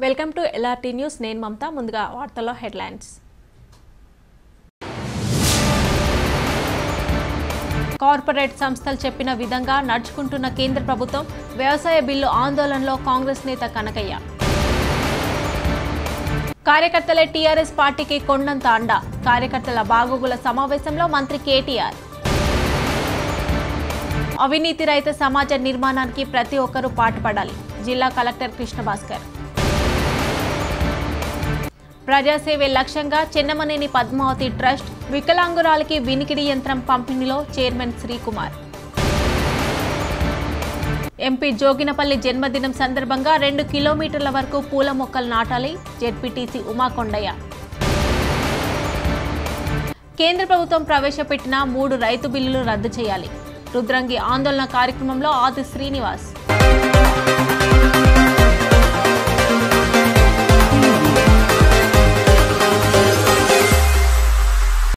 welcome to LRT news నేను మమత ముందుగా వార్తల్లో హెడ్లైన్స్ కార్పొరేట్ సంస్థలు చెప్పిన విధంగా నడుచుకుంటున్న కేంద్ర ప్రభుత్వం వ్యవసాయ బిల్లు ఆందోళనలో కాంగ్రెస్ నేత కనకయ్య కార్యకర్తలే టీఆర్ఎస్ పార్టీకి కొండంత అండ కార్యకర్తల బాగోగుల సమావేశంలో మంత్రి కేటీఆర్ అవినీతి రహిత సమాజ నిర్మాణానికి ప్రతి ఒక్కరూ పాటుపడాలి జిల్లా కలెక్టర్ కృష్ణ భాస్కర్ ప్రజాసేవే లక్ష్యంగా చెన్నమనేని పద్మావతి ట్రస్ట్ వికలాంగురాలకి వినికిడి యంత్రం పంపిణీలో చైర్మన్ శ్రీకుమార్ ఎంపీ జోగినపల్లి జన్మదినం సందర్భంగా రెండు కిలోమీటర్ల వరకు పూల మొక్కలు నాటాలి జెడ్పీటీసీ ఉమాకొండయ్య కేంద్ర ప్రభుత్వం ప్రవేశపెట్టిన మూడు రైతు బిల్లులు రద్దు చేయాలి రుద్రంగి ఆందోళన కార్యక్రమంలో ఆది శ్రీనివాస్